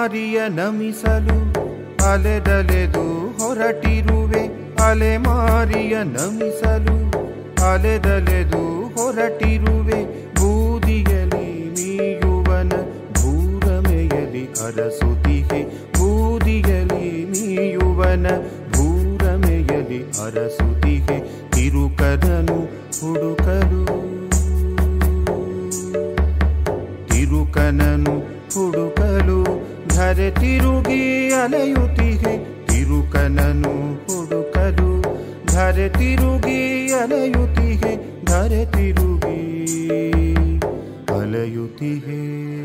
ಅಲೆಮಾರಿಯ ನಮಿಸಲು ಅಲೆದಲೆದು ಹೊರಟಿರುವೆ ಅಲೆಮಾರಿಯ ನಮಿಸಲು ಅಲೆದಲೆದು ಹೊರಟಿರುವೆ ಬೂದಿಯಲಿ ಮೀಯುವನ ಭೂರಮೆಯಲಿ ಅರಸುತಿಗೆ ಬೂದಿಯಲಿ ಮೀಯುವನ ಭೂರಮೆಯಲಿ ಅರಸುತಿಗೆ ತಿರುಕದನು ಹುಡುಕಲು ತಿರುಕನನು ಹುಡುಕಲು ಧರೆ ತಿರುಗಿ ಅಲೆಯುತ್ತಿಗೆ ತಿರುಕನನು ಹುಡುಕಲು ಧರೆ ತಿರುಗಿ ಅಲೆಯುತ್ತಿಗೆ ಧರೆ ತಿರುಗಿ ಅಲೆಯುತ್ತಿಗೆ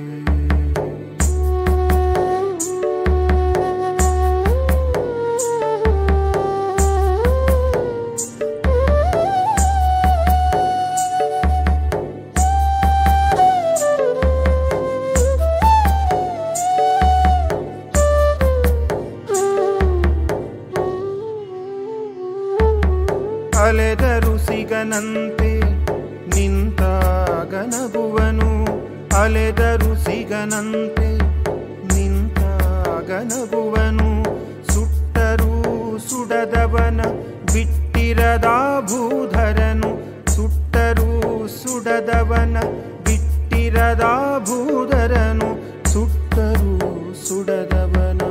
ಅಲೆದರು ಸಿಗನಂತೆ ನಿಂತಾಗ ನಗುವನು ಅಲೆದರು ಸಿಗನಂತೆ ನಿಂತಾಗ ನಗುವನು ಸುಟ್ಟರೂ ಸುಡದವನ ಬಿಟ್ಟಿರದ ಭೂಧರನು ಸುಟ್ಟರೂ ಸುಡದವನ ಬಿಟ್ಟಿರದ ಭೂಧರನು ಸುಟ್ಟರೂ ಸುಡದವನ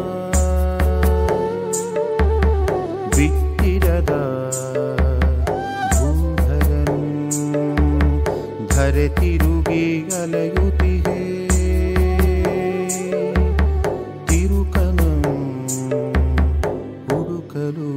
ಬಿಟ್ಟಿರದ ಭೂಧರನು ಧರೆ ತಿರುಗಿ ಅಲೆಯುತ್ತಿಗೆ ತಿರುಕನು ಹುಡುಕಲು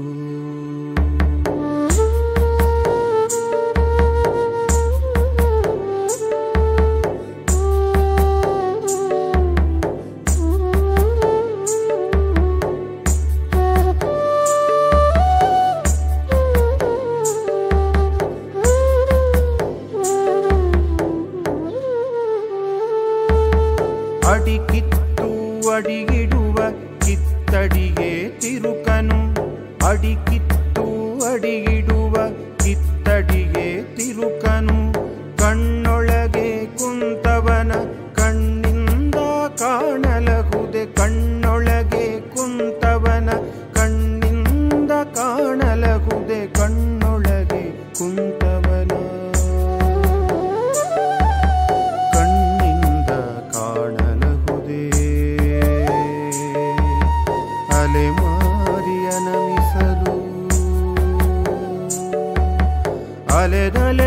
ಅಡಿ ಕಿತ್ತು ಅಡಿಗಿಡುವ ಕಿತ್ತಡಿಗೆ ತಿರುಕನು ಅಡಿ ಕಿತ್ತು ಅಡಿಗಿಡುವ ಕಿತ್ತಡಿಗೆ ತಿರುಕನು ಕಣ್ಣೊಳಗೆ ಕುಂತವನ ಕಣ್ಣಿಂದ ಕಾಣಲಗುದೆ ಕಣ್ಣೊಳಗೆ ಕುಂತವನ ಕಣ್ಣಿಂದ ಕಾಣಲಗುದೆ ಕಣ್ಣೊಳಗೆ ಕುಂತವನ ಕಣ್ಣಿಂದ ಕಾಣಲಹುದೇ ಅಲೆಮಾರಿಯ ನಮಿಸಲು ಅಲೆದಲೆ